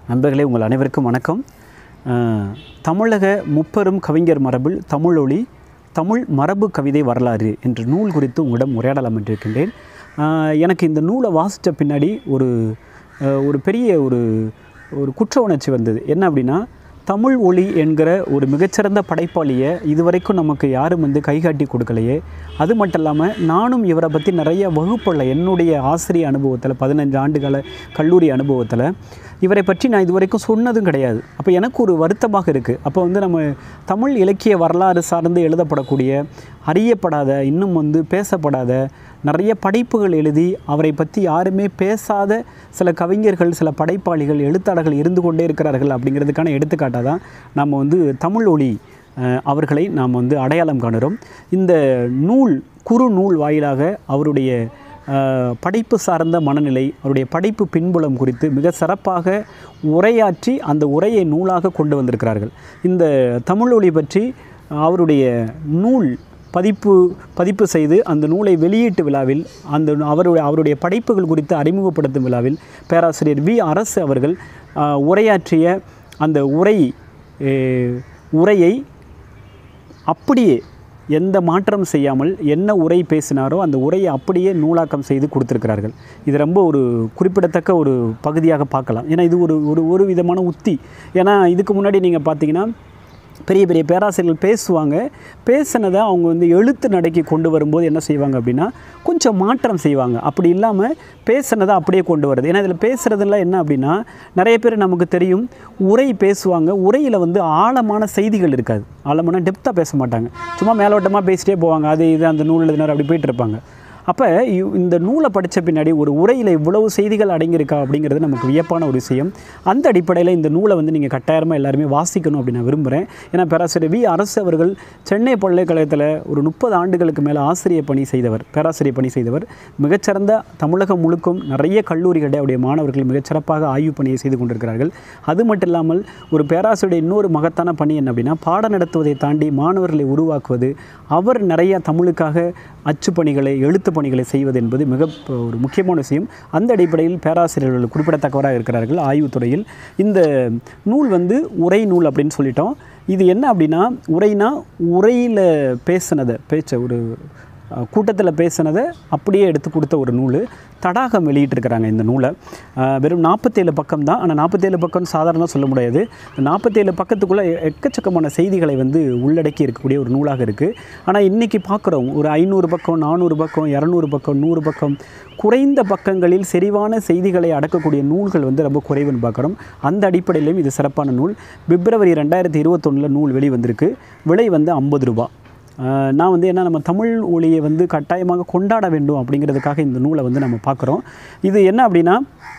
நண்பர்களே உங்கள் அனைவருக்கும் வணக்கம் அஹ், தமிழக முப்பெரும் கவிஞர் மரபில் தமிழொலி தமிழ் மரபு கவிதை வரலாறு என்ற நூல் குறித்து உங்களிடம் உரையாடலாம் என்றிருக்கின்றேன் அஹ், எனக்கு இந்த நூலை வாசித்த பின்னாடி ஒரு அஹ், ஒரு பெரிய ஒரு ஒரு குற்ற உணர்ச்சி வந்தது என்ன அப்படின்னா தமிழ் ஒளி என்கிற ஒரு மிகச்சிறந்த படைப்பாளியை இதுவரைக்கும் நமக்கு யாரும் வந்து கைகாட்டி கொடுக்கலையே அது மட்டும் இல்லாமல் நானும் இவரை பற்றி நிறைய வகுப்புள்ள என்னுடைய ஆசிரிய அனுபவத்தில் பதினஞ்சு ஆண்டுகால கல்லூரி அனுபவத்தில் இவரை பற்றி நான் இதுவரைக்கும் சொன்னதும் கிடையாது அப்போ எனக்கு ஒரு வருத்தமாக இருக்குது அப்போ வந்து நம்ம தமிழ் இலக்கிய வரலாறு சார்ந்து எழுதப்படக்கூடிய அறியப்படாத இன்னும் வந்து பேசப்படாத நிறைய படைப்புகள் எழுதி அவரை பற்றி யாருமே பேசாத சில கவிஞர்கள் சில படைப்பாளிகள் எழுத்தாளர்கள் இருந்து கொண்டே இருக்கிறார்கள் அப்படிங்கிறதுக்கான எடுத்துக்காட்டாக தான் நம்ம வந்து தமிழ் ஒளி அஹ், அவர்களை நாம் வந்து அடையாளம் காணுறோம் இந்த நூல் குறு நூல் வாயிலாக அவருடைய அஹ், படைப்பு சார்ந்த மனநிலை அவருடைய படைப்பு பின்புலம் குறித்து மிக சிறப்பாக உரையாற்றி அந்த உரையை நூலாக கொண்டு வந்திருக்கிறார்கள் இந்த தமிழ் ஒளி பற்றி அவருடைய நூல் பதிப்பு பதிப்பு செய்து அந்த நூலை வெளியீட்டு விழாவில் அந்த அவருடைய அவருடைய படைப்புகள் குறித்து அறிமுகப்படுத்தும் விழாவில் பேராசிரியர் வி அரசு அவர்கள் ஆஹ், உரையாற்றிய அந்த உரை அஹ், உரையை அப்படியே எந்த மாற்றம் செய்யாமல் என்ன உரை பேசினாரோ அந்த உரையை அப்படியே நூலாக்கம் செய்து கொடுத்துருக்கிறார்கள் இது ரொம்ப ஒரு குறிப்பிடத்தக்க ஒரு பகுதியாக பார்க்கலாம் ஏன்னா இது ஒரு ஒரு ஒரு விதமான உத்தி ஏன்னா இதுக்கு முன்னாடி நீங்கள் பார்த்தீங்கன்னா பெரிய பெரிய பேராசிரியர்கள் பேசுவாங்க பேசினதை அவங்க வந்து எழுத்து நடைக்கு கொண்டு வரும்போது என்ன செய்வாங்க அப்படின்னா கொஞ்சம் மாற்றம் செய்வாங்க அப்படி இல்லாமல் பேசினதை அப்படியே கொண்டு வருது ஏன்னா இதில் பேசுகிறதுல என்ன அப்படின்னா நிறைய பேர் நமக்கு தெரியும் உரை பேசுவாங்க உரையில் வந்து ஆழமான செய்திகள் இருக்காது ஆழமான டெப்த்தாக பேச மாட்டாங்க சும்மா மேலோட்டமாக பேசிட்டே போவாங்க அது இது அந்த நூல் எழுதினார் அப்படி போயிட்டு இருப்பாங்க அப்போ இந்த நூலை படித்த பின்னாடி ஒரு உரையில் இவ்வளவு செய்திகள் அடங்கியிருக்கா அப்படிங்கிறது நமக்கு வியப்பான ஒரு விஷயம் அந்த அடிப்படையில் இந்த நூலை வந்து நீங்கள் கட்டாயமாக எல்லாருமே வாசிக்கணும் அப்படின்னு நான் விரும்புகிறேன் ஏன்னா பேராசிரியர் வி அரசு அவர்கள் சென்னை பல்கலைக்கழகத்தில் ஒரு முப்பது ஆண்டுகளுக்கு மேலே ஆசிரியர் பணி செய்தவர் பேராசிரியர் பணி செய்தவர் மிகச்சிறந்த தமிழகம் முழுக்கும் நிறைய கல்லூரிகளில் அவருடைய மாணவர்கள் மிகச்சிறப்பாக ஆய்வு பணியை செய்து கொண்டிருக்கிறார்கள் அது மட்டும் இல்லாமல் ஒரு பேராசிரியருடைய இன்னொரு மகத்தான பணி என்ன அப்படின்னா பாடம் நடத்துவதை தாண்டி மாணவர்களை உருவாக்குவது அவர் நிறைய தமிழுக்காக அச்சு பணிகளை எழுத்து பணிகளை செய்வது என்பது மிக ப- ஒரு முக்கியமான விஷயம் அந்த அடிப்படையில் பேராசிரியர்கள் குறிப்பிடத்தக்கவராக இருக்கிறார்கள் ஆய்வுத்துறையில் இந்த நூல் வந்து உரை நூல் அப்படின்னு சொல்லிட்டோம் இது என்ன அப்படின்னா உரைனா உரையில் பேசினதை பேச்ச ஒரு கூட்டத்தில் பேசினதை அப்படியே எடுத்து கொடுத்த ஒரு நூல் தடாகம் வெளியிட்டிருக்கிறாங்க இந்த நூலை அஹ், வெறும் நாற்பத்தேழு பக்கம் தான் ஆனால் நாற்பத்தேழு பக்கம் சாதாரணமாக சொல்ல முடியாது நாற்பத்தேழு பக்கத்துக்குள்ளே எக்கச்சக்கமான செய்திகளை வந்து உள்ளடக்கி இருக்கக்கூடிய ஒரு நூலாக இருக்குது ஆனால் இன்றைக்கி பார்க்குறோம் ஒரு ஐநூறு பக்கம் நானூறு பக்கம் இரநூறு பக்கம் நூறு பக்கம் குறைந்த பக்கங்களில் செறிவான செய்திகளை அடக்கக்கூடிய நூல்கள் வந்து ரொம்ப குறைவுன்னு பார்க்குறோம் அந்த அடிப்படையிலும் இது சிறப்பான நூல் பிப்ரவரி ரெண்டாயிரத்தி இருபத்தொன்னில் நூல் வெளிவந்திருக்கு விலை வந்து ஐம்பது ரூபா ஆஹ் நான் வந்து என்ன நம்ம தமிழ் ஒளியை வந்து கட்டாயமாக கொண்டாட வேண்டும் அப்படிங்கிறதுக்காக இந்த நூலை வந்து நம்ம பார்க்குறோம் இது என்ன அப்படின்னா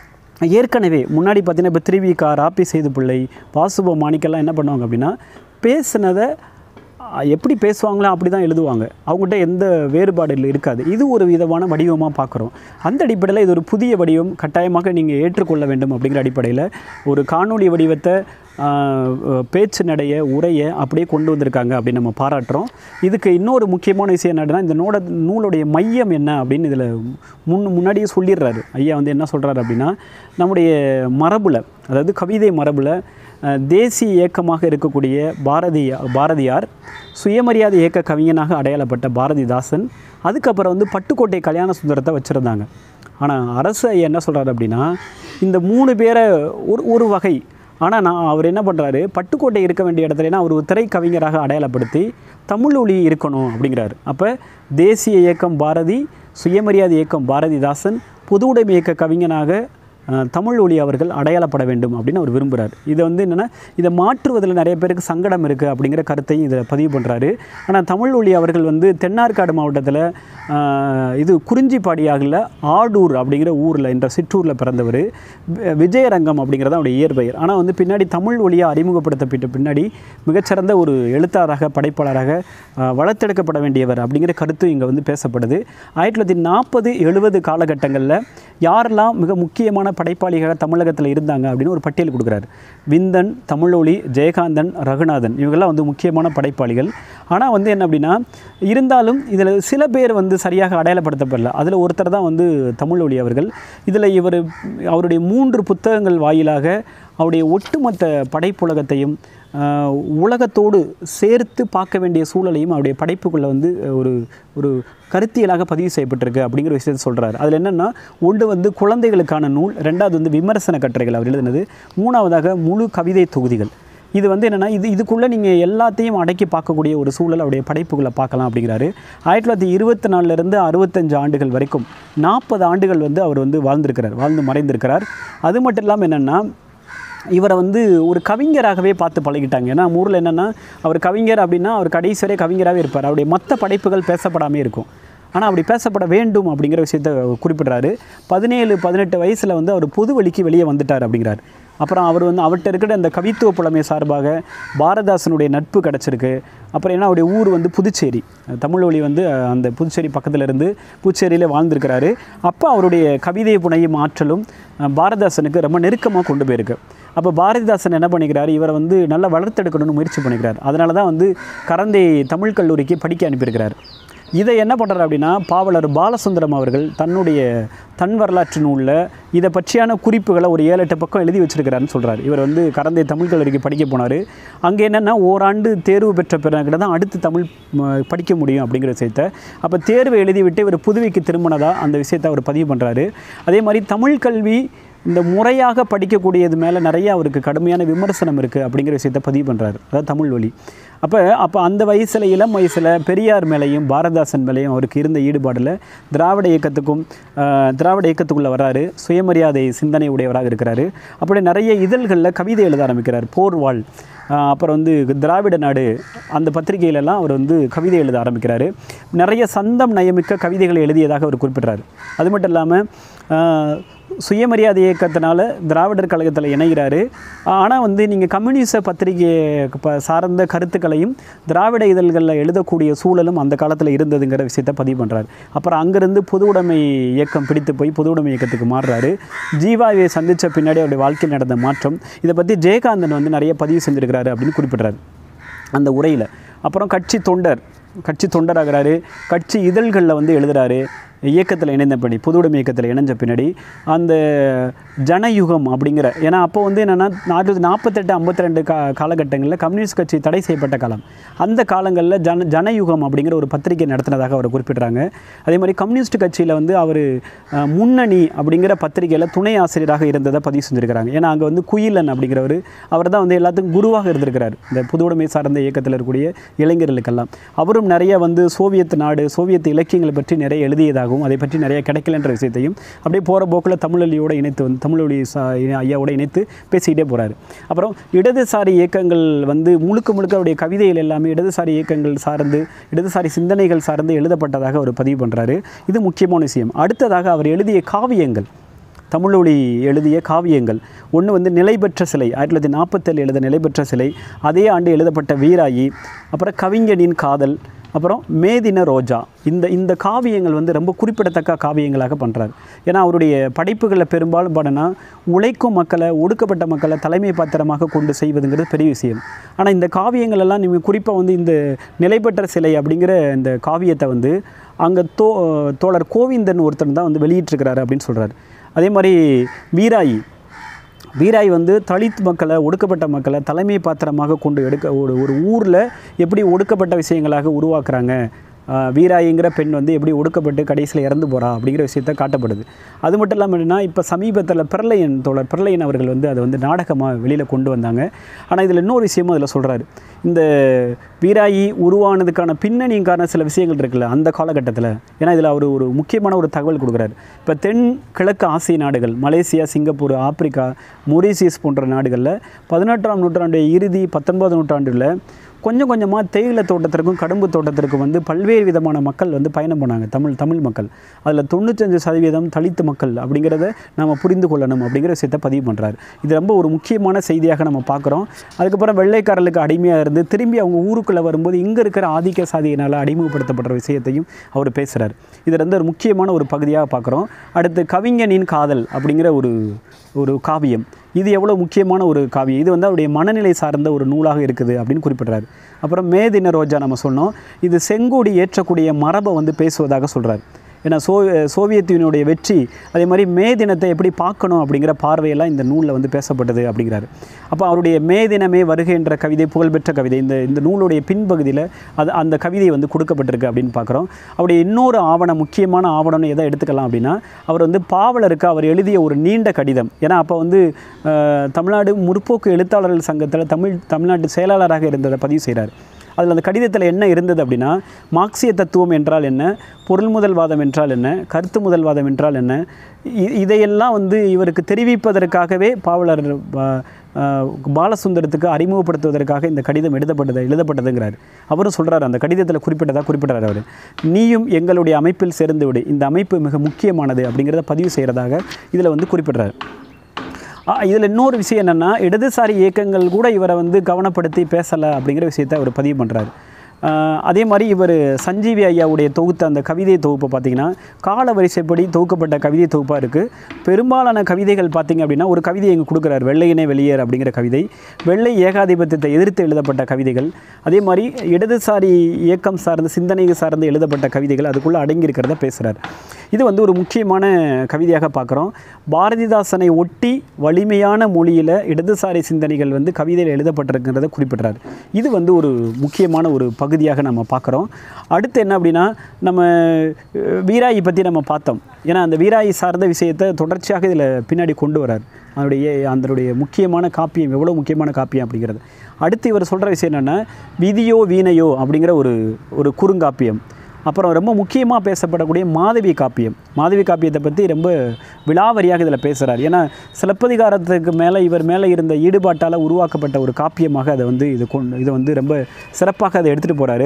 ஏற்கனவே முன்னாடி பார்த்தீங்கன்னா இப்போ திருவிக்கா ராப்பி செய்து பிள்ளை வாசுப மாணிக்கெல்லாம் என்ன பண்ணுவாங்க அப்படின்னா பேசுனதை அஹ், எப்படி பேசுவாங்களோ அப்படி தான் எழுதுவாங்க அவங்ககிட்ட எந்த வேறுபாடு இல்லை இருக்காது இது ஒரு விதமான வடிவமாக பார்க்குறோம் அந்த அடிப்படையில் இது ஒரு புதிய வடிவம் கட்டாயமாக நீங்கள் ஏற்றுக்கொள்ள வேண்டும் அப்படிங்கிற அடிப்படையில் ஒரு காணொளி வடிவத்தை ஆஹ், அஹ், பேச்சு நடைய உரையை அப்படியே கொண்டு வந்திருக்காங்க அப்படின்னு நம்ம பாராட்டுறோம் இதுக்கு இன்னொரு முக்கியமான விஷயம் என்னன்னா இந்த நூட நூலுடைய மையம் என்ன அப்படின்னு இதில் முன் முன்னாடியே சொல்லிடுறாரு ஐயா வந்து என்ன சொல்கிறாரு அப்படின்னா நம்முடைய மரபில் அதாவது கவிதை மரபில் அஹ், தேசிய இயக்கமாக இருக்கக்கூடிய பாரதி பாரதியார் சுயமரியாதை இயக்க கவிஞனாக அடையாளப்பட்ட பாரதிதாசன் அதுக்கப்புறம் வந்து பட்டுக்கோட்டை கல்யாண சுந்தரத்தை வச்சுருந்தாங்க ஆனால் அரசு ஐயா என்ன சொல்கிறாரு அப்படின்னா இந்த மூணு பேரை ஒரு ஒரு வகை ஆனால் நான் அவர் என்ன பண்ணுறாரு பட்டுக்கோட்டை இருக்க வேண்டிய இடத்துல ஏன்னா அவர் ஒரு திரைக்கவிஞராக அடையாளப்படுத்தி தமிழ் ஒளி இருக்கணும் அப்படிங்கிறாரு அப்போ தேசிய இயக்கம் பாரதி சுயமரியாதை இயக்கம் பாரதிதாசன் பொது உடைமை இயக்க கவிஞனாக அஹ், தமிழ் ஒளி அவர்கள் அடையாளப்பட வேண்டும் அப்படின்னு அவர் விரும்புகிறார் இதை வந்து என்னென்னா இதை மாற்றுவதில் நிறைய பேருக்கு சங்கடம் இருக்குது அப்படிங்கிற கருத்தையும் இதில் பதிவு பண்ணுறாரு ஆனால் தமிழ் ஒளி அவர்கள் வந்து தென்னார்காடு மாவட்டத்தில் அஹ், இது குறிஞ்சிப்பாடியாகல ஆடூர் அப்படிங்கிற ஊரில் என்ற சிற்றூரில் பிறந்தவர் வி- விஜயரங்கம் அப்படிங்கிறது அவருடைய இயற்பெயர் ஆனால் வந்து பின்னாடி தமிழ் ஒளியாக அறிமுகப்படுத்தப்பட்ட பின்னாடி மிகச்சிறந்த ஒரு எழுத்தாளராக படைப்பாளராக அஹ், வளர்த்தெடுக்கப்பட வேண்டியவர் அப்படிங்கிற கருத்து இங்கே வந்து பேசப்படுது ஆயிரத்தி தொள்ளாயிரத்தி நாற்பது எழுபது காலகட்டங்களில் யாரெல்லாம் மிக முக்கியமான படைப்பாளிகளாக தமிழகத்தில் இருந்தாங்க அப்படின்னு ஒரு பட்டியல் கொடுக்குறாரு விந்தன் தமிழொலி ஜெயகாந்தன் ரகுநாதன் இவங்கெல்லாம் வந்து முக்கியமான படைப்பாளிகள் ஆனால் வந்து என்ன அப்படின்னா இருந்தாலும் இதில் சில பேர் வந்து சரியாக அடையாளப்படுத்தப்படல அதில் ஒருத்தர் தான் வந்து தமிழொலி அவர்கள் இதில் இவர் அவருடைய மூன்று புத்தகங்கள் வாயிலாக அவருடைய ஒட்டுமொத்த படைப்புலகத்தையும் ஆஹ், உலகத்தோடு சேர்த்து பார்க்க வேண்டிய சூழலையும் அவருடைய படைப்புக்குள்ளே வந்து ஒரு ஒரு கருத்தியலாக பதிவு செய்யப்பட்டிருக்கு அப்படிங்கிற விஷயத்தை சொல்கிறார் அதில் என்னென்னா ஒன்று வந்து குழந்தைகளுக்கான நூல் ரெண்டாவது வந்து விமர்சன கட்டுரைகள் அவர் எழுதினது மூணாவதாக முழு கவிதை தொகுதிகள் இது வந்து என்னென்னா இது இதுக்குள்ளே நீங்கள் எல்லாத்தையும் அடக்கி பார்க்கக்கூடிய ஒரு சூழல் அவருடைய படைப்புகளை பார்க்கலாம் அப்படிங்கிறாரு ஆயிரத்தி தொள்ளாயிரத்தி இருபத்தி நாலுலேருந்து அறுபத்தஞ்சு ஆண்டுகள் வரைக்கும் நாற்பது ஆண்டுகள் வந்து அவர் வந்து வாழ்ந்திருக்கிறார் வாழ்ந்து மறைந்திருக்கிறார் அது மட்டும் இல்லாமல் என்னென்னா இவரை வந்து ஒரு கவிஞராகவே பார்த்து பழகிட்டாங்க ஏன்னா நம்ம ஊரில் என்னென்னா அவர் கவிஞர் அப்படின்னா அவர் கடைசி வரை கவிஞராகவே இருப்பார் அவருடைய மற்ற படைப்புகள் பேசப்படாமே இருக்கும் ஆனால் அப்படி பேசப்பட வேண்டும் அப்படிங்கிற விஷயத்த குறிப்பிடுறாரு பதினேழு பதினெட்டு வயசில் வந்து அவர் பொது வழிக்கு வெளியே வந்துட்டார் அப்படிங்கிறார் அப்புறம் அவர் வந்து அவர்கிட்ட இருக்கிற அந்த கவித்துவ புலமை சார்பாக பாரதாசனுடைய நட்பு கிடச்சிருக்கு அப்புறம் ஏன்னா அவருடைய ஊர் வந்து புதுச்சேரி தமிழ் வழி வந்து அஹ், அந்த புதுச்சேரி பக்கத்தில் இருந்து புதுச்சேரியிலே வாழ்ந்திருக்கிறாரு அப்போ அவருடைய கவிதை புனையும் ஆற்றலும் அஹ், பாரதாசனுக்கு ரொம்ப நெருக்கமாக கொண்டு போயிருக்கு அப்போ பாரதிதாசன் என்ன பண்ணிக்கிறார் இவரை வந்து நல்லா வளர்த்தெடுக்கணும்னு முயற்சி பண்ணிக்கிறார் அதனால தான் வந்து கரந்தை தமிழ் கல்லூரிக்கு படிக்க அனுப்பியிருக்கிறார் இதை என்ன பண்ணுறாரு அப்படின்னா பாவலர் பாலசுந்தரம் அவர்கள் தன்னுடைய தன் வரலாற்று நூலில் இதை பற்றியான குறிப்புகளை ஒரு ஏழு எட்டு பக்கம் எழுதி வச்சிருக்கிறாருன்னு சொல்கிறார் இவர் வந்து கரந்தை தமிழ் கல்லூரிக்கு படிக்க போனார் அங்கே என்னென்னா ஓராண்டு தேர்வு பெற்ற பிறகு தான் அடுத்து தமிழ் ம, படிக்க முடியும் அப்படிங்கிற விஷயத்த அப்போ தேர்வை எழுதிவிட்டு இவர் புதுவைக்கு திரும்பினதா அந்த விஷயத்தை அவர் பதிவு பண்ணுறாரு அதே மாதிரி தமிழ் கல்வி இந்த முறையாக படிக்கக்கூடியது மேலே நிறைய அவருக்கு கடுமையான விமர்சனம் இருக்குது அப்படிங்கிற விஷயத்த பதிவு பண்ணுறாரு அதாவது தமிழ் வழி அப்போ அப்போ அந்த வயசில் இளம் வயசில் பெரியார் மேலேயும் பாரதாசன் மேலேயும் அவருக்கு இருந்த ஈடுபாடில் திராவிட இயக்கத்துக்கும் ஆஹ், திராவிட இயக்கத்துக்குள்ளே வராரு சுயமரியாதை சிந்தனை உடையவராக இருக்கிறாரு அப்படி நிறைய இதழ்களில் கவிதை எழுத ஆரம்பிக்கிறார் போர்வாள் ஆஹ், அப்புறம் வந்து திராவிட நாடு அந்த பத்திரிகையிலெல்லாம் அவர் வந்து கவிதை எழுத ஆரம்பிக்கிறாரு நிறைய சந்தம் நயமிக்க கவிதைகளை எழுதியதாக அவர் குறிப்பிட்றாரு அது மட்டும் இல்லாமல் சுயமரியாதை இயக்கத்தினால திராவிடர் கழகத்தில் இணைகிறாரு ஆனால் வந்து நீங்கள் கம்யூனிச பத்திரிகை ப- சார்ந்த கருத்துக்களையும் திராவிட இதழ்களில் எழுதக்கூடிய சூழலும் அந்த காலத்தில் இருந்ததுங்கிற விஷயத்தை பதிவு பண்ணுறாரு அப்புறம் அங்கேருந்து பொது உடைமை இயக்கம் பிடித்து போய் பொது உடைமை இயக்கத்துக்கு மாறுறாரு ஜீவாவை சந்தித்த பின்னாடி அவருடைய வாழ்க்கையில் நடந்த மாற்றம் இதை பற்றி ஜெயகாந்தன் வந்து நிறைய பதிவு செஞ்சுருக்கிறாரு அப்படின்னு குறிப்பிட்றாரு அந்த உரையில் அப்புறம் கட்சி தொண்டர் கட்சி தொண்டராகிறாரு கட்சி இதழ்களில் வந்து எழுதுறாரு இயக்கத்தில் இணைந்த பின்னாடி பொதுவுடைமை இயக்கத்தில் இணைஞ்ச பின்னாடி அந்த ஜனயுகம் அப்படிங்கிற ஏன்னா அப்போ வந்து என்னென்னா ஆயிரத்தி நாற்பத்தெட்டு ஐம்பத்தி ரெண்டு கா காலகட்டங்களில் கம்யூனிஸ்ட் கட்சி தடை செய்யப்பட்ட காலம் அந்த காலங்களில் ஜன ஜனயுகம் அப்படிங்கிற ஒரு பத்திரிகை நடத்தினதாக அவர் குறிப்பிட்றாங்க அதே மாதிரி கம்யூனிஸ்ட் கட்சியில் வந்து அவர் முன்னணி அப்படிங்கிற பத்திரிகையில் துணை ஆசிரியராக இருந்ததை பதிவு செஞ்சுருக்கிறாங்க ஏன்னா அங்கே வந்து குயிலன் அப்படிங்கிறவர் அவர் தான் வந்து எல்லாத்துக்கும் குருவாக இருந்திருக்கிறார் இந்த பொதுவுடைமை சார்ந்த இயக்கத்தில் இருக்கக்கூடிய இளைஞர்களுக்கெல்லாம் அவரும் நிறைய வந்து சோவியத் நாடு சோவியத் இலக்கியங்களை பற்றி நிறைய எழுதியதாகவும் அதை பற்றி நிறைய கிடைக்கலன்ற விஷயத்தையும் அப்படியே போகிற போக்கில் தமிழொலியோடு இணைத்து வந்து தமிழொலி சா ஐயாவோட இணைத்து பேசிக்கிட்டே போகிறாரு அப்புறம் இடதுசாரி இயக்கங்கள் வந்து முழுக்க முழுக்க அவருடைய கவிதைகள் எல்லாமே இடதுசாரி இயக்கங்கள் சார்ந்து இடதுசாரி சிந்தனைகள் சார்ந்து எழுதப்பட்டதாக அவர் பதிவு பண்ணுறாரு இது முக்கியமான விஷயம் அடுத்ததாக அவர் எழுதிய காவியங்கள் தமிழொலி எழுதிய காவியங்கள் ஒன்று வந்து நிலைபெற்ற சிலை ஆயிரத்தி தொள்ளாயிரத்தி நாற்பத்தேழு எழுத நிலைபெற்ற சிலை அதே ஆண்டு எழுதப்பட்ட வீராயி அப்புறம் கவிஞனின் காதல் அப்புறம் மேதின ரோஜா இந்த இந்த காவியங்கள் வந்து ரொம்ப குறிப்பிடத்தக்க காவியங்களாக பண்ணுறாரு ஏன்னா அவருடைய படைப்புகளில் பெரும்பாலும் பாடனா உழைக்கும் மக்களை ஒடுக்கப்பட்ட மக்களை தலைமை பாத்திரமாக கொண்டு செய்வதுங்கிறது பெரிய விஷயம் ஆனால் இந்த காவியங்கள் எல்லாம் நீங்கள் குறிப்பாக வந்து இந்த நிலைபெற்ற சிலை அப்படிங்கிற இந்த காவியத்தை வந்து அங்கே தோ தோழர் கோவிந்தன் ஒருத்தர் தான் வந்து வெளியிட்டிருக்கிறாரு அப்படின்னு சொல்கிறாரு அதே மாதிரி வீராயி வீராய் வந்து தலித் மக்களை ஒடுக்கப்பட்ட மக்களை தலைமை பாத்திரமாக கொண்டு எடுக்க ஒரு ஒரு ஊரில் எப்படி ஒடுக்கப்பட்ட விஷயங்களாக உருவாக்குறாங்க ஆஹ் வீராயிங்கிற பெண் வந்து எப்படி ஒடுக்கப்பட்டு கடைசியில் இறந்து போகிறா அப்படிங்கிற விஷயத்த காட்டப்படுது அது மட்டும் இல்லாமல் என்னன்னா இப்போ சமீபத்தில் பிரளயன் தோழர் பிரளயன் அவர்கள் வந்து அதை வந்து நாடகமாக வெளியில் கொண்டு வந்தாங்க ஆனால் இதில் இன்னொரு விஷயமும் அதில் சொல்கிறாரு இந்த வீராயி உருவானதுக்கான பின்னணிக்கான சில விஷயங்கள் இருக்குல்ல அந்த காலகட்டத்தில் ஏன்னா இதில் அவர் ஒரு முக்கியமான ஒரு தகவல் கொடுக்குறாரு இப்போ தென் கிழக்கு ஆசிய நாடுகள் மலேசியா சிங்கப்பூர் ஆப்பிரிக்கா மொரீசியஸ் போன்ற நாடுகளில் பதினெட்டாம் நூற்றாண்டு இறுதி பத்தொன்பது நூற்றாண்டில் கொஞ்சம் கொஞ்சமாக தேயிலை தோட்டத்திற்கும் கடும்பு தோட்டத்திற்கும் வந்து பல்வேறு விதமான மக்கள் வந்து பயணம் போனாங்க தமிழ் தமிழ் மக்கள் அதில் தொண்ணூத்தஞ்சு சதவீதம் தலித்து மக்கள் அப்படிங்கிறத நம்ம புரிந்து கொள்ளணும் அப்படிங்கிற விஷயத்தை பதிவு பண்ணுறாரு இது ரொம்ப ஒரு முக்கியமான செய்தியாக நம்ம பார்க்குறோம் அதுக்கப்புறம் வெள்ளைக்காரர்களுக்கு அடிமையாக இருந்து திரும்பி அவங்க ஊருக்குள்ளே வரும்போது இங்கே இருக்கிற ஆதிக்க சாதியினால் அடிமைப்படுத்தப்படுற விஷயத்தையும் அவர் பேசுகிறார் இது வந்து ஒரு முக்கியமான ஒரு பகுதியாக பார்க்குறோம் அடுத்து கவிஞனின் காதல் அப்படிங்கிற ஒரு ஒரு காவியம் இது எவ்வளோ முக்கியமான ஒரு காவியம் இது வந்து அவருடைய மனநிலை சார்ந்த ஒரு நூலாக இருக்குது அப்படின்னு குறிப்பிட்றாரு அப்புறம் மேதின ரோஜா நம்ம சொன்னோம் இது செங்கோடி ஏற்றக்கூடிய மரபை வந்து பேசுவதாக சொல்கிறார் ஏன்னா சோ சோவியத் யூனியனுடைய வெற்றி அதே மாதிரி மே தினத்தை எப்படி பார்க்கணும் அப்படிங்கிற பார்வையெல்லாம் இந்த நூலில் வந்து பேசப்பட்டது அப்படிங்கிறாரு அப்போ அவருடைய மே தினமே வருகை என்ற கவிதை புகழ்பெற்ற கவிதை இந்த இந்த நூலுடைய பின்பகுதியில் அது அந்த கவிதை வந்து கொடுக்கப்பட்டிருக்கு அப்படின்னு பார்க்குறோம் அவருடைய இன்னொரு ஆவணம் முக்கியமான ஆவணம்னு எதை எடுத்துக்கலாம் அப்படின்னா அவர் வந்து பாவலருக்கு அவர் எழுதிய ஒரு நீண்ட கடிதம் ஏன்னா அப்போ வந்து அஹ், தமிழ்நாடு முற்போக்கு எழுத்தாளர்கள் சங்கத்தில் தமிழ் தமிழ்நாட்டு செயலாளராக இருந்ததை பதிவு செய்கிறார் அதில் அந்த கடிதத்தில் என்ன இருந்தது அப்படின்னா மார்க்சிய தத்துவம் என்றால் என்ன பொருள் முதல்வாதம் என்றால் என்ன கருத்து முதல்வாதம் என்றால் என்ன இ- இதையெல்லாம் வந்து இவருக்கு தெரிவிப்பதற்காகவே பாவலர் பா- ஆஹ் பாலசுந்தரத்துக்கு அறிமுகப்படுத்துவதற்காக இந்த கடிதம் எழுதப்பட்டது எழுதப்பட்டதுங்கிறார் அவரும் சொல்கிறார் அந்த கடிதத்தில் குறிப்பிட்டதாக குறிப்பிட்டார் அவர் நீயும் எங்களுடைய அமைப்பில் சேர்ந்து விடு இந்த அமைப்பு மிக முக்கியமானது அப்படிங்கிறத பதிவு செய்கிறதாக இதில் வந்து குறிப்பிடுறார் இதில் இன்னொரு விஷயம் என்னென்னா இடதுசாரி இயக்கங்கள் கூட இவரை வந்து கவனப்படுத்தி பேசலை அப்படிங்கிற விஷயத்தை அவர் பதிவு பண்ணுறாரு அதே மாதிரி இவர் சஞ்சீவி ஐயாவுடைய தொகுத்த அந்த கவிதை தொகுப்பை பார்த்தீங்கன்னா கால வரிசைப்படி தொகுக்கப்பட்ட கவிதை தொகுப்பாக இருக்குது பெரும்பாலான கவிதைகள் பார்த்தீங்க அப்படின்னா ஒரு கவிதை இங்கே கொடுக்குறாரு வெள்ளையினே வெளியேறு அப்படிங்கிற கவிதை வெள்ளை ஏகாதிபத்தியத்தை எதிர்த்து எழுதப்பட்ட கவிதைகள் அதே மாதிரி இடதுசாரி இயக்கம் சார்ந்த சிந்தனை சார்ந்து எழுதப்பட்ட கவிதைகள் அதுக்குள்ளே அடங்கியிருக்கிறத பேசுகிறார் இது வந்து ஒரு முக்கியமான கவிதையாக பார்க்குறோம் பாரதிதாசனை ஒட்டி வலிமையான மொழியில் இடதுசாரி சிந்தனைகள் வந்து கவிதையில் எழுதப்பட்டிருக்கிறத குறிப்பிட்றார் இது வந்து ஒரு முக்கியமான ஒரு பகுதியாக நம்ம பார்க்குறோம் அடுத்து என்ன அப்படின்னா நம்ம அஹ், வீராயி பற்றி நம்ம பார்த்தோம் ஏன்னா அந்த வீராயி சார்ந்த விஷயத்தை தொடர்ச்சியாக இதில் பின்னாடி கொண்டு வரார் அதனுடைய அதனுடைய முக்கியமான காப்பியம் எவ்வளோ முக்கியமான காப்பியம் அப்படிங்கிறது அடுத்து இவர் சொல்கிற விஷயம் என்னென்னா விதியோ வீணையோ அப்படிங்கிற ஒரு ஒரு குறுங்காப்பியம் அப்புறம் ரொம்ப முக்கியமாக பேசப்படக்கூடிய மாதவி காப்பியம் மாதவி காப்பியத்தை பற்றி ரொம்ப விலாவரியாக இதில் பேசுகிறார் ஏன்னா சிலப்பதிகாரத்துக்கு மேலே இவர் மேலே இருந்த ஈடுபாட்டால் உருவாக்கப்பட்ட ஒரு காப்பியமாக அதை வந்து இது கொண்டு இதை வந்து ரொம்ப சிறப்பாக அதை எடுத்துகிட்டு போகிறாரு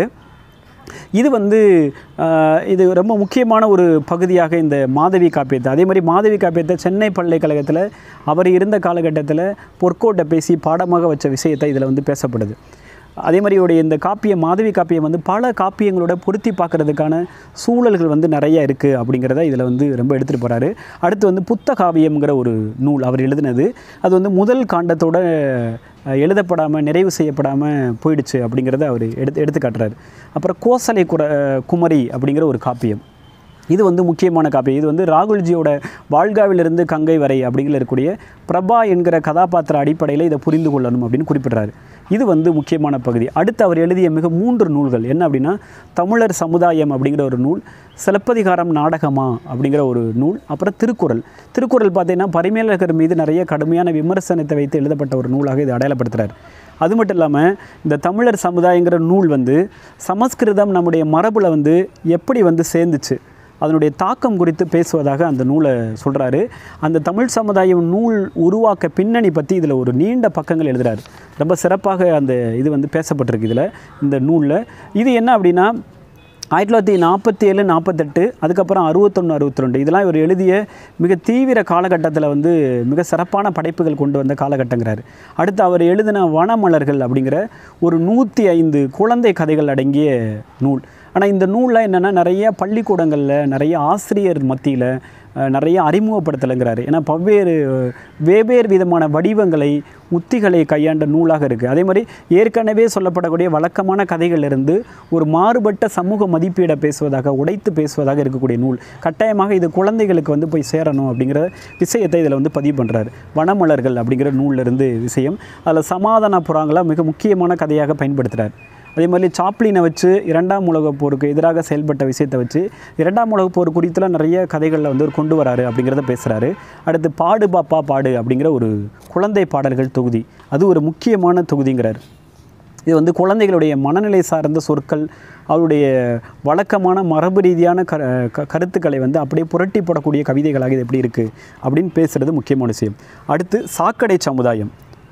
இது வந்து ஆஹ், இது ரொம்ப முக்கியமான ஒரு பகுதியாக இந்த மாதவி காப்பியத்தை அதே மாதிரி மாதவி காப்பியத்தை சென்னை பல்கலைக்கழகத்தில் அவர் இருந்த காலகட்டத்தில் பொற்கோட்டை பேசி பாடமாக வச்ச விஷயத்தை இதில் வந்து பேசப்படுது அதே மாதிரி இவருடைய இந்த காப்பியம் மாதவி காப்பியம் வந்து பல காப்பியங்களோட பொருத்தி பார்க்கறதுக்கான சூழல்கள் வந்து நிறைய இருக்குது அப்படிங்கிறத இதில் வந்து ரொம்ப எடுத்துகிட்டு போகிறாரு அடுத்து வந்து புத்த காவியம்ங்கிற ஒரு நூல் அவர் எழுதினது அது வந்து முதல் காண்டத்தோட அஹ், எழுதப்படாமல் நிறைவு செய்யப்படாமல் போயிடுச்சு அப்படிங்கிறத அவர் எடுத்து எடுத்து காட்டுறாரு அப்புறம் கோசலை குர குமரி அப்படிங்கிற ஒரு காப்பியம் இது வந்து முக்கியமான காப்பியம் இது வந்து ராகுல்ஜியோட வாழ்காவிலிருந்து கங்கை வரை அப்படிங்கிற இருக்கக்கூடிய பிரபா என்கிற கதாபாத்திர அடிப்படையில் இதை புரிந்து கொள்ளணும் அப்படின்னு குறிப்பிடுறாரு இது வந்து முக்கியமான பகுதி அடுத்து அவர் எழுதிய மிக மூன்று நூல்கள் என்ன அப்படின்னா தமிழர் சமுதாயம் அப்படிங்கிற ஒரு நூல் சிலப்பதிகாரம் நாடகமா அப்படிங்கிற ஒரு நூல் அப்புறம் திருக்குறள் திருக்குறள் பார்த்தீங்கன்னா பரிமேலகர் மீது நிறைய கடுமையான விமர்சனத்தை வைத்து எழுதப்பட்ட ஒரு நூலாக இது அடையாளப்படுத்துகிறார் அது மட்டும் இல்லாமல் இந்த தமிழர் சமுதாயங்கிற நூல் வந்து சமஸ்கிருதம் நம்முடைய மரபில் வந்து எப்படி வந்து சேர்ந்துச்சு அதனுடைய தாக்கம் குறித்து பேசுவதாக அந்த நூலை சொல்கிறாரு அந்த தமிழ் சமுதாயம் நூல் உருவாக்க பின்னணி பற்றி இதில் ஒரு நீண்ட பக்கங்கள் எழுதுறாரு ரொம்ப சிறப்பாக அந்த இது வந்து பேசப்பட்டிருக்கு இதில் இந்த நூலில் இது என்ன அப்படின்னா ஆயிரத்தி தொள்ளாயிரத்தி நாற்பத்தி ஏழு நாற்பத்தெட்டு அதுக்கப்புறம் அறுபத்தொன்று அறுபத்தி ரெண்டு இதெல்லாம் இவர் எழுதிய மிக தீவிர காலகட்டத்தில் வந்து மிக சிறப்பான படைப்புகள் கொண்டு வந்த காலகட்டங்கிறாரு அடுத்து அவர் எழுதின வனமலர்கள் அப்படிங்கிற ஒரு நூற்றி ஐந்து குழந்தை கதைகள் அடங்கிய நூல் ஆனால் இந்த நூலில் என்னென்னா நிறைய பள்ளிக்கூடங்களில் நிறைய ஆசிரியர் மத்தியில் அஹ், நிறைய அறிமுகப்படுத்தலைங்கிறாரு ஏன்னா பல்வேறு வெவ்வேறு விதமான வடிவங்களை உத்திகளை கையாண்ட நூலாக இருக்குது அதே மாதிரி ஏற்கனவே சொல்லப்படக்கூடிய வழக்கமான கதைகளிலிருந்து ஒரு மாறுபட்ட சமூக மதிப்பீடை பேசுவதாக உடைத்து பேசுவதாக இருக்கக்கூடிய நூல் கட்டாயமாக இது குழந்தைகளுக்கு வந்து போய் சேரணும் அப்படிங்கிற விஷயத்தை இதில் வந்து பதிவு பண்ணுறாரு வனமலர்கள் அப்படிங்கிற நூல்ல இருந்து விஷயம் அதில் சமாதான புறாங்களை மிக முக்கியமான கதையாக பயன்படுத்துகிறார் அதே மாதிரி சாப்ளினை வச்சு இரண்டாம் உலகப் போருக்கு எதிராக செயல்பட்ட விஷயத்தை வச்சு இரண்டாம் உலகப் போர் குறித்துலாம் நிறைய கதைகளில் வந்து அவர் கொண்டு வராரு அப்படிங்கிறத பேசுகிறாரு அடுத்து பாடு பாப்பா பாடு அப்படிங்கிற ஒரு குழந்தை பாடல்கள் தொகுதி அது ஒரு முக்கியமான தொகுதிங்கிறார் இது வந்து குழந்தைகளுடைய மனநிலை சார்ந்த சொற்கள் அவருடைய வழக்கமான மரபு ரீதியான க க- கருத்துக்களை வந்து அப்படியே புரட்டி போடக்கூடிய கவிதைகளாக இது எப்படி இருக்குது அப்படின்னு பேசுகிறது முக்கியமான விஷயம் அடுத்து சாக்கடை சமுதாயம்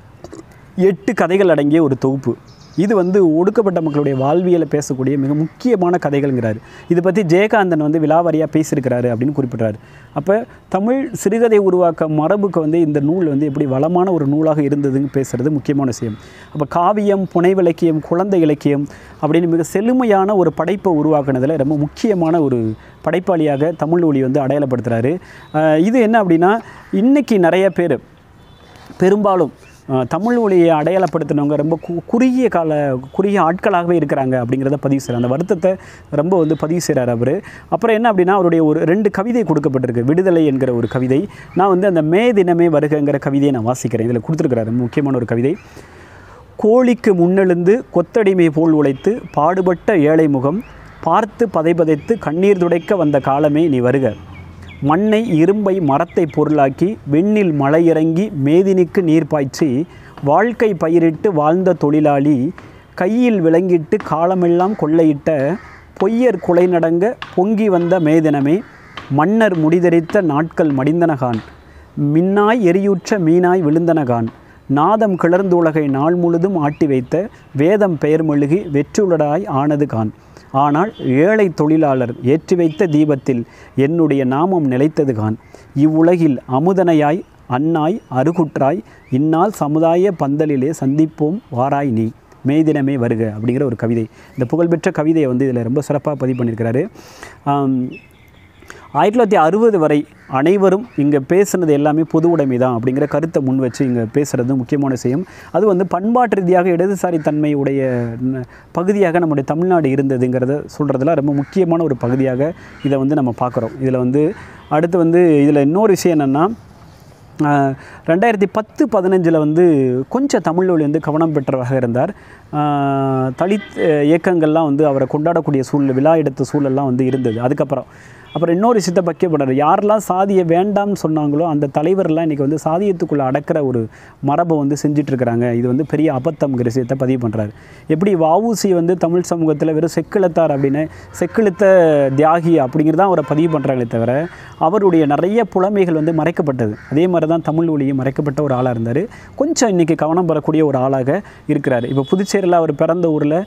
எட்டு கதைகள் அடங்கிய ஒரு தொகுப்பு இது வந்து ஒடுக்கப்பட்ட மக்களுடைய வாழ்வியலை பேசக்கூடிய மிக முக்கியமான கதைகள்ங்கிறாரு இது பற்றி ஜெயகாந்தன் வந்து விலாவாரியாக பேசியிருக்கிறாரு அப்படின்னு குறிப்பிட்றாரு அப்போ தமிழ் சிறுகதை உருவாக்க மரபுக்கு வந்து இந்த நூல் வந்து எப்படி வளமான ஒரு நூலாக இருந்ததுன்னு பேசுகிறது முக்கியமான விஷயம் அப்போ காவியம் புனைவிலக்கியம் குழந்தை இலக்கியம் அப்படின்னு மிக செழுமையான ஒரு படைப்பை உருவாக்குனதில் ரொம்ப முக்கியமான ஒரு படைப்பாளியாக தமிழ் ஒளி வந்து அடையாளப்படுத்துகிறாரு அஹ் இது என்ன அப்படின்னா இன்றைக்கி நிறைய பேர் பெரும்பாலும் அஹ், தமிழ் மொழியை அடையாளப்படுத்தினவங்க ரொம்ப கு குறுகிய கால குறுகிய ஆட்களாகவே இருக்கிறாங்க அப்படிங்கிறத பதிவு செய்கிறார் அந்த வருத்தத்தை ரொம்ப வந்து பதிவு செய்கிறார் அவர் அப்புறம் என்ன அப்படின்னா அவருடைய ஒரு ரெண்டு கவிதை கொடுக்கப்பட்டிருக்கு விடுதலை என்கிற ஒரு கவிதை நான் வந்து அந்த மே தினமே வருகங்கிற கவிதையை நான் வாசிக்கிறேன் இதில் கொடுத்துருக்கிறாரு முக்கியமான ஒரு கவிதை கோழிக்கு முன்னெழுந்து கொத்தடிமை போல் உழைத்து பாடுபட்ட ஏழை முகம் பார்த்து பதைபதைத்து கண்ணீர் துடைக்க வந்த காலமே நீ வருக மண்ணை இரும்பை மரத்தை பொருளாக்கி விண்ணில் மழை இறங்கி மேதினிக்கு நீர் பாய்ச்சி வாழ்க்கை பயிரிட்டு வாழ்ந்த தொழிலாளி கையில் விளங்கிட்டு காலமெல்லாம் கொள்ளையிட்ட பொய்யர் குலை நடங்க பொங்கி வந்த மேதினமே மன்னர் முடிதரித்த நாட்கள் மடிந்தனகான் மின்னாய் எரியுற்ற மீனாய் விழுந்தனகான் நாதம் கிளர்ந்துலகை நாள் முழுதும் ஆட்டி வைத்த வேதம் பெயர் மெழுகி வெற்றுளடாய் ஆனது கான் ஆனால் ஏழை தொழிலாளர் ஏற்றி வைத்த தீபத்தில் என்னுடைய நாமம் நிலைத்தது கான் இவ்வுலகில் அமுதனையாய் அன்னாய் அருகுற்றாய் இந்நாள் சமுதாய பந்தலிலே சந்திப்போம் வாராய் நீ மேதினமே வருக அப்படிங்கிற ஒரு கவிதை இந்த புகழ்பெற்ற கவிதையை வந்து இதில் ரொம்ப சிறப்பாக பதிவு பண்ணியிருக்கிறாரு ஆம், ஆயிரத்தி தொள்ளாயிரத்தி அறுபது வரை அனைவரும் இங்கே பேசுனது எல்லாமே பொது உடைமை தான் அப்படிங்கிற கருத்தை முன் வச்சு இங்கே பேசுகிறது முக்கியமான விஷயம் அது வந்து பண்பாட்டு ரீதியாக இடதுசாரி தன்மை உடைய ந- பகுதியாக நம்முடைய தமிழ்நாடு இருந்ததுங்கிறத சொல்கிறதுல ரொம்ப முக்கியமான ஒரு பகுதியாக இதை வந்து நம்ம பார்க்குறோம் இதில் வந்து அடுத்து வந்து இதில் இன்னொரு விஷயம் என்னென்னா ஆஹ் ரெண்டாயிரத்தி பத்து பதினஞ்சில் வந்து கொஞ்சம் தமிழ் மொழி வந்து கவனம் பெற்றவராக இருந்தார் ஆஹ் தலித் அஹ், இயக்கங்கள்லாம் வந்து அவரை கொண்டாடக்கூடிய சூழல் விழா எடுத்த சூழல்லாம் வந்து இருந்தது அதுக்கப்புறம் அப்புறம் இன்னொரு விஷயத்தை பக்கிய பண்ணார் யாரெல்லாம் சாதியை வேண்டாம்னு சொன்னாங்களோ அந்த தலைவர்லாம் இன்றைக்கி வந்து சாதியத்துக்குள்ளே அடக்கிற ஒரு மரபை வந்து செஞ்சிட்ருக்கிறாங்க இது வந்து பெரிய அபத்தம்ங்கிற விஷயத்தை பதிவு பண்ணுறாரு எப்படி வஉசி வந்து தமிழ் சமூகத்தில் வெறும் செக்கிழுத்தார் அப்படின்னு செக்கிழுத்த தியாகி அப்படிங்கிறதான் அவரை பதிவு பண்ணுறாங்களே தவிர அவருடைய நிறைய புலமைகள் வந்து மறைக்கப்பட்டது அதே மாதிரி தான் தமிழ் மொழியும் மறைக்கப்பட்ட ஒரு ஆளாக இருந்தார் கொஞ்சம் இன்றைக்கி கவனம் பெறக்கூடிய ஒரு ஆளாக இருக்கிறார் இப்போ புதுச்சேரியில் அவர் பிறந்த ஊரில்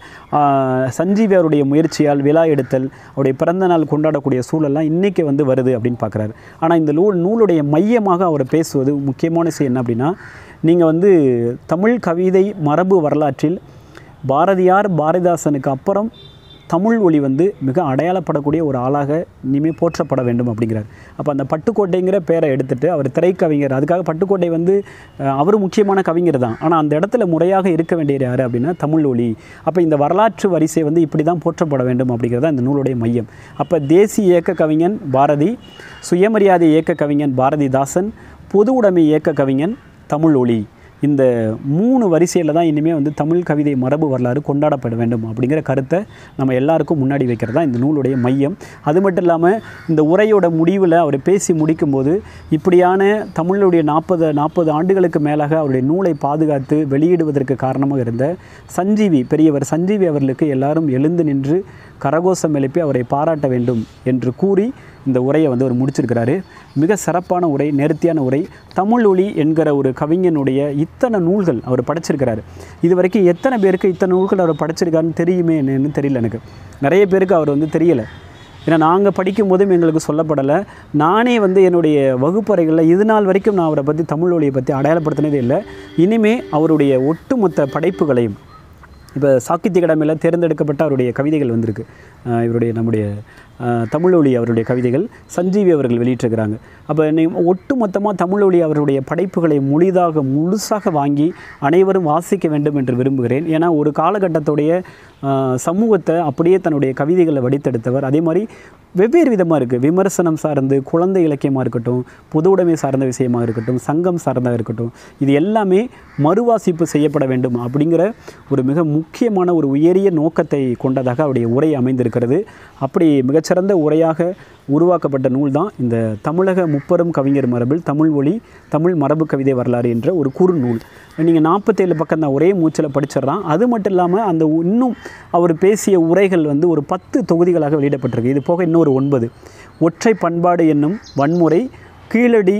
சஞ்சீவி அவருடைய முயற்சியால் விழா எடுத்தல் அவருடைய பிறந்த நாள் கொண்டாடக்கூடிய சூழல்லாம் இன்றைக்கி வந்து வருது அப்படின்னு பார்க்குறாரு ஆனால் இந்த நூல் நூலுடைய மையமாக அவர் பேசுவது முக்கியமான விஷயம் என்ன அப்படின்னா நீங்கள் வந்து தமிழ் கவிதை மரபு வரலாற்றில் பாரதியார் பாரதிதாசனுக்கு அப்புறம் தமிழ் ஒளி வந்து மிக அடையாளப்படக்கூடிய ஒரு ஆளாக இனிமேல் போற்றப்பட வேண்டும் அப்படிங்கிறார் அப்போ அந்த பட்டுக்கோட்டைங்கிற பேரை எடுத்துட்டு அவர் திரைக்கவிஞர் அதுக்காக பட்டுக்கோட்டை வந்து அஹ், அவர் முக்கியமான கவிஞர் தான் ஆனால் அந்த இடத்துல முறையாக இருக்க வேண்டியது யார் அப்படின்னா தமிழ் ஒளி அப்போ இந்த வரலாற்று வரிசை வந்து இப்படி தான் போற்றப்பட வேண்டும் அப்படிங்கிறது தான் இந்த நூலுடைய மையம் அப்போ தேசிய இயக்க கவிஞன் பாரதி சுயமரியாதை இயக்க கவிஞன் பாரதிதாசன் பொது உடைமை இயக்க கவிஞன் தமிழ் ஒளி இந்த மூணு வரிசையில் தான் இனிமேல் வந்து தமிழ் கவிதை மரபு வரலாறு கொண்டாடப்பட வேண்டும் அப்படிங்கிற கருத்தை நம்ம எல்லாருக்கும் முன்னாடி வைக்கிறது தான் இந்த நூலுடைய மையம் அது மட்டும் இல்லாமல் இந்த உரையோட முடிவில் அவர் பேசி முடிக்கும்போது இப்படியான தமிழுடைய நாற்பது நாற்பது ஆண்டுகளுக்கு மேலாக அவருடைய நூலை பாதுகாத்து வெளியிடுவதற்கு காரணமாக இருந்த சஞ்சீவி பெரியவர் சஞ்சீவி அவர்களுக்கு எல்லாரும் எழுந்து நின்று கரகோஷம் எழுப்பி அவரை பாராட்ட வேண்டும் என்று கூறி இந்த உரையை வந்து அவர் முடிச்சிருக்கிறாரு மிக சிறப்பான உரை நேர்த்தியான உரை தமிழ் ஒளி என்கிற ஒரு கவிஞனுடைய இத்தனை நூல்கள் அவர் படைச்சிருக்கிறாரு இது வரைக்கும் எத்தனை பேருக்கு இத்தனை நூல்கள் அவர் படைச்சிருக்காருன்னு தெரியுமே என்னன்னு தெரியல எனக்கு நிறைய பேருக்கு அவர் வந்து தெரியலை ஏன்னா நாங்கள் படிக்கும் போதும் எங்களுக்கு சொல்லப்படலை நானே வந்து என்னுடைய வகுப்பறைகளில் இது நாள் வரைக்கும் நான் அவரை பற்றி தமிழ் ஒளியை பற்றி அடையாளப்படுத்தினதே இல்லை இனிமே அவருடைய ஒட்டுமொத்த படைப்புகளையும் இப்போ சாகித்ய அகாடமியில் தேர்ந்தெடுக்கப்பட்ட அவருடைய கவிதைகள் வந்திருக்கு அஹ் இவருடைய நம்முடைய அஹ், தமிழொலி அவருடைய கவிதைகள் சஞ்சீவி அவர்கள் வெளியிட்டிருக்கிறாங்க அப்போ நீ ஒட்டுமொத்தமாக தமிழொலி அவருடைய படைப்புகளை முழுதாக முழுசாக வாங்கி அனைவரும் வாசிக்க வேண்டும் என்று விரும்புகிறேன் ஏன்னா ஒரு காலகட்டத்துடைய அஹ், சமூகத்தை அப்படியே தன்னுடைய கவிதைகளை வடித்தெடுத்தவர் அதே மாதிரி வெவ்வேறு விதமாக இருக்குது விமர்சனம் சார்ந்து குழந்தை இலக்கியமாக இருக்கட்டும் பொது உடைமை சார்ந்த விஷயமாக இருக்கட்டும் சங்கம் சார்ந்ததாக இருக்கட்டும் இது எல்லாமே மறுவாசிப்பு செய்யப்பட வேண்டும் அப்படிங்கிற ஒரு மிக முக்கியமான ஒரு உயரிய நோக்கத்தை கொண்டதாக அவருடைய உரை அமைந்திருக்கிறது அப்படி மிகச்சிறந்த உரையாக உருவாக்கப்பட்ட நூல் தான் இந்த தமிழக முப்பெரும் கவிஞர் மரபில் தமிழ் ஒளி தமிழ் மரபு கவிதை வரலாறு என்ற ஒரு குறு நூல் நீங்கள் நாற்பத்தேழு பக்கம் தான் ஒரே மூச்சில் படிச்சிடலாம் அது மட்டும் இல்லாமல் அந்த உ- இன்னும் அவர் பேசிய உரைகள் வந்து ஒரு பத்து தொகுதிகளாக வெளியிடப்பட்டிருக்கு இது போக இன்னொரு ஒன்பது ஒற்றை பண்பாடு என்னும் வன்முறை கீழடி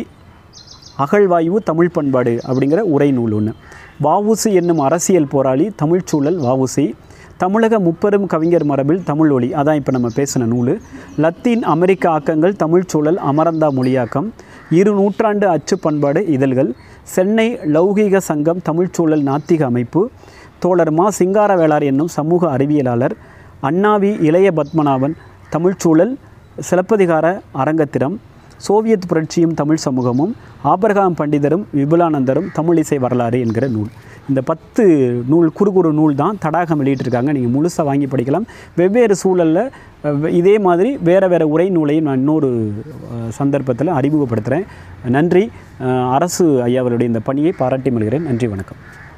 அகழ்வாய்வு தமிழ் பண்பாடு அப்படிங்கிற உரை நூல் ஒன்று வஉசி என்னும் அரசியல் போராளி தமிழ்ச்சூழல் வஉசி தமிழக முப்பெரும் கவிஞர் மரபில் தமிழ் ஒளி அதான் இப்போ நம்ம பேசின நூல் லத்தீன் அமெரிக்க ஆக்கங்கள் தமிழ்ச்சூழல் அமரந்தா மொழியாக்கம் இரு நூற்றாண்டு அச்சு பண்பாடு இதழ்கள் சென்னை லௌகீக சங்கம் தமிழ்ச்சூழல் நாத்திக அமைப்பு தோழர் மா சிங்காரவேளார் என்னும் சமூக அறிவியலாளர் அண்ணாவி இளைய பத்மநாபன் தமிழ்ச்சூழல் சிலப்பதிகார அரங்கத்திரம் சோவியத் புரட்சியும் தமிழ் சமூகமும் ஆபரகாம் பண்டிதரும் விபுலானந்தரும் தமிழிசை வரலாறு என்கிற நூல் இந்த பத்து நூல் குறு குறு நூல் தான் தடாகம் வெளியிட்டிருக்காங்க நீங்கள் முழுசாக வாங்கி படிக்கலாம் வெவ்வேறு சூழலில் அஹ், இதே மாதிரி வேறு வேறு உரை நூலையும் நான் இன்னொரு சந்தர்ப்பத்தில் அறிமுகப்படுத்துகிறேன் நன்றி அஹ், அரசு ஐயாவருடைய இந்த பணியை பாராட்டி மல்கிறேன் நன்றி வணக்கம்